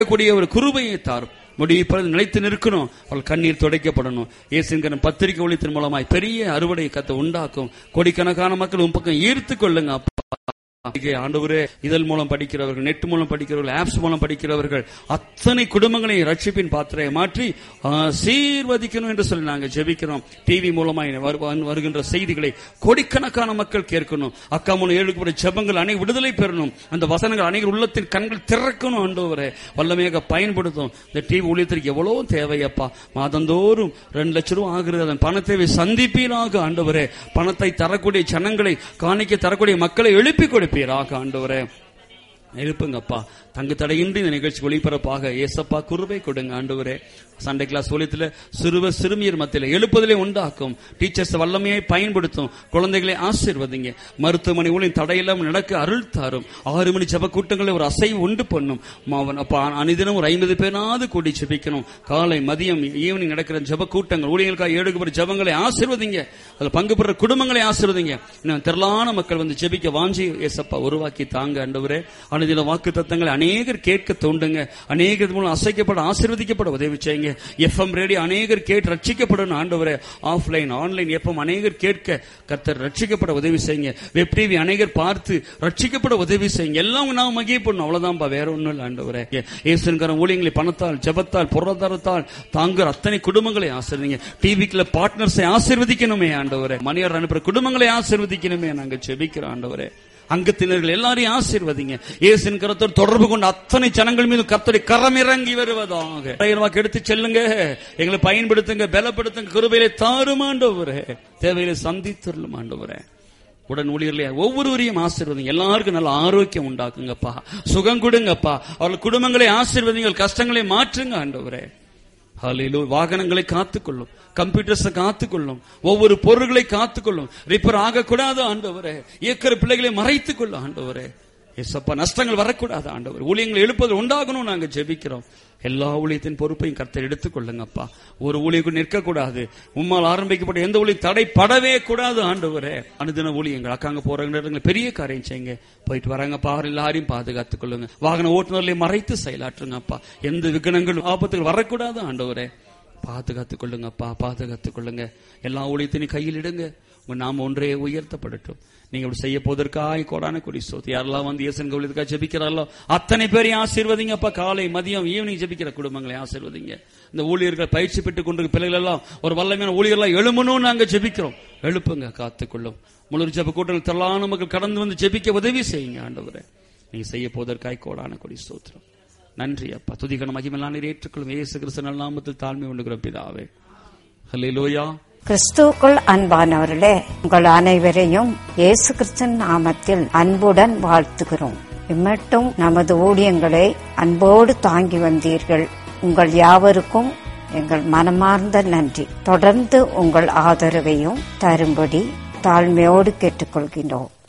கூடிய ஒரு குருபையை தாரும் முடிப்பது நிலைத்து நிற்கணும் அவள் கண்ணீர் துடைக்கப்படணும் இயேசுங்கிற பத்திரிகை ஒளித்தின் மூலமாய் பெரிய அறுவடை கத்தை உண்டாக்கும் கோடிக்கணக்கான மக்கள் உன் பக்கம் ஈர்த்து கொள்ளுங்க அப்பா இங்கே ஆண்டவரே இதழ் மூலம் படிக்கிறவர்கள் நெட் மூலம் படிக்கிறவர்கள் ஆப்ஸ் மூலம் படிக்கிறவர்கள் அத்தனை குடும்பங்களை ரட்சிப்பின் பாத்திரையை மாற்றி சீர்வதிக்கணும் என்று சொல்லி நாங்கள் ஜெபிக்கிறோம் டிவி மூலமாய் வரு- வருகின்ற செய்திகளை கோடிக்கணக்கான மக்கள் கேட்கணும் அக்கா மூலம் ஏழுக்கு ஜெபங்கள் அனை விடுதலை பெறணும் அந்த வசனங்கள் அனைவர் உள்ளத்தின் கண்கள் திறக்கணும் ஆண்டவரே வல்லமையாக பயன்படுத்தும் இந்த டிவி ஊழியத்திற்கு எவ்வளவு தேவையப்பா மாதந்தோறும் ரெண்டு லட்சம் ரூபாய் ஆகிறது அதன் பண தேவை சந்திப்பீராக ஆண்டவரே பணத்தை தரக்கூடிய ஜனங்களை காணிக்க தரக்கூடிய மக்களை எழுப்பி கொடுப்பீராக ஆண்டவரே எழுப்புங்கப்பா தங்கு தடையின்றி இந்த நிகழ்ச்சி ஒளிபரப்பாக ஏசப்பா குருவை கொடுங்க ஆண்டவரே சண்டே கிளாஸ் ஒலியத்துல சிறுவர் சிறுமியர் மத்தியில எழுப்புதலே உண்டாக்கும் டீச்சர்ஸ் வல்லமையை பயன்படுத்தும் குழந்தைகளை ஆசீர்வதிங்க மருத்துவமனை ஊழியம் தடையில்லாம நடக்க அருள் தாரும் ஆறு மணி ஜப கூட்டங்களை ஒரு அசைவு உண்டு பண்ணும் மாவன் அப்ப அனிதினம் ஒரு ஐம்பது பேராவது கூடி ஜெபிக்கணும் காலை மதியம் ஈவினிங் நடக்கிற ஜப கூட்டங்கள் ஊழியர்களுக்காக ஏழுக்கு ஜபங்களை ஆசீர்வதிங்க அதுல பங்கு பெற குடும்பங்களை ஆசீர்வதிங்க இன்னும் திரளான மக்கள் வந்து ஜெபிக்க வாஞ்சி ஏசப்பா உருவாக்கி தாங்க ஆண்டவரே அனுதின வாக்கு தத்தங்களை அநேகர் கேட்க தோண்டுங்க அநேகர் மூலம் அசைக்கப்பட ஆசீர்வதிக்கப்பட உதவி செய்யுங்க எஃப்எம் ரேடியோ அநேகர் கேட்டு ரட்சிக்கப்படணும் ஆண்டவரே ஆஃப்லைன் ஆன்லைன் எஃப்எம் அநேகர் கேட்க கர்த்தர் ரட்சிக்கப்பட உதவி செய்யுங்க வெப் டிவி அநேகர் பார்த்து ரட்சிக்கப்பட உதவி செய்யுங்க எல்லாம் நாம் மகிழ பண்ணணும் அவ்வளவுதான்ப்பா வேற ஒண்ணும் இல்லை ஆண்டவரே ஏசுங்கிற ஊழியங்களை பணத்தால் ஜபத்தால் பொருளாதாரத்தால் தாங்குற அத்தனை குடும்பங்களை ஆசீர்வதிங்க டிவிக்குள்ள பார்ட்னர்ஸை ஆசீர்வதிக்கணுமே ஆண்டவரே மணியார் அனுப்புற குடும்பங்களை ஆசீர்வதிக்கணுமே நாங்க ஜெபிக்கிறோம் ஆண்டவரே அங்கத்தினர்கள் எல்லாரையும் ஆசீர்வதிங்க இயேசுவின் கரத்தோடு தொடர்பு கொண்ட அத்தனை ஜனங்கள் மீது கர்த்தருடைய கரம் இறங்கி வருவதாக வாக்கு எடுத்து செல்லுங்க எங்களை பயன்படுத்துங்க பலப்படுத்துங்க கிருபையிலே தாருமாண்டவரே தேவையிலே சந்தித்தருளும் ஆண்டவரே உடன் ஊழியர்களே ஒவ்வொருவரையும் ஆசீர்வதிங்க எல்லாருக்கும் நல்ல ஆரோக்கியம் உண்டாக்குங்கப்பா சுகம் கொடுங்கப்பா அவர்கள் குடும்பங்களை ஆசீர்வதிங்கள் கஷ்டங்களை மாற்றுங்க ஆண்டவரே ஹalleluya வாகனங்களை காத்துக்கொள்ளும் கம்ப்யூட்டர்ஸை காத்துக்கொள்ளும் ஒவ்வொரு பொருள்களை காத்துக்கொள்ளும் ரிப்பேர் ஆகக்கூடாது ஆண்டவரே இயக்கிற பிள்ளைகளை மறைத்துக் கொள்ளும் ஆண்டவரே எசப்பா நஷ்டங்கள் வரக்கூடாது ஆண்டவர் ஊழியங்கள் எழுப்பது உண்டாகணும் நாங்க ஜெபிக்கிறோம் எல்லா ஊழியத்தின் பொறுப்பையும் கர்த்தர் எடுத்துக்கொள்ளுங்கப்பா ஒரு ஊழியர்கள் நிற்கக்கூடாது உம்மால் ஆரம்பிக்கப்பட்ட எந்த ஊழியம் தடைப்படவே கூடாது ஆண்டவரே அனுதின ஊழியங்கள் அக்காங்க போறாங்க பெரிய காரியம் செய்யுங்க போயிட்டு வராங்கப்பா அவர் எல்லாரையும் பாதுகாத்துக் கொள்ளுங்க வாகன ஓட்டுநர்களை மறைத்து செயலாற்றுங்கப்பா எந்த விகனங்களும் ஆபத்துகள் வரக்கூடாது ஆண்டவரே பாதுகாத்துக் கொள்ளுங்கப்பா பாதுகாத்துக் கொள்ளுங்க எல்லா ஊழியத்தினையும் கையில் இடுங்க உங்க நாம ஒன்றே உயர்த்தப்படட்டும் நீங்க இப்படி செய்ய போவதற்காய் கோடான கொடி சோத்து யாரெல்லாம் வந்து இயேசன் கோவிலுக்காக ஜெபிக்கிறாரோ அத்தனை பேரையும் ஆசீர்வதிங்கப்பா காலை மதியம் ஈவினிங் ஜெபிக்கிற குடும்பங்களை ஆசீர்வதிங்க இந்த ஊழியர்கள் பயிற்சி பெற்றுக் கொண்டிருக்க பிள்ளைகள் எல்லாம் ஒரு வல்லமையான ஊழியர்களாக எழுமணும்னு நாங்க ஜெபிக்கிறோம் எழுப்புங்க காத்துக்கொள்ளும் முழு ஜெப கூட்டங்கள் திரளான மக்கள் கடந்து வந்து ஜெபிக்க உதவி செய்யுங்க ஆண்டவரே நீங்க செய்ய போவதற்காய் கோடான கொடி சோத்திரம் நன்றி அப்பா துதிகன மகிமெல்லாம் நீர் ஏற்றுக்கொள்ளும் இயேசு கிறிஸ்து நல்ல நாமத்தில் தாழ்மை உண்டுகிற பிதாவே ஹல்லேலூயா கிறிஸ்துவுக்குள் அன்பானவர்களே உங்கள் அனைவரையும் இயேசு கிறிஸ்தன் நாமத்தில் அன்புடன் வாழ்த்துகிறோம் இம்மட்டும் நமது ஊழியங்களை அன்போடு தாங்கி வந்தீர்கள் உங்கள் யாவருக்கும் எங்கள் மனமார்ந்த நன்றி தொடர்ந்து உங்கள் ஆதரவையும் தரும்படி தாழ்மையோடு கேட்டுக்கொள்கின்றோம்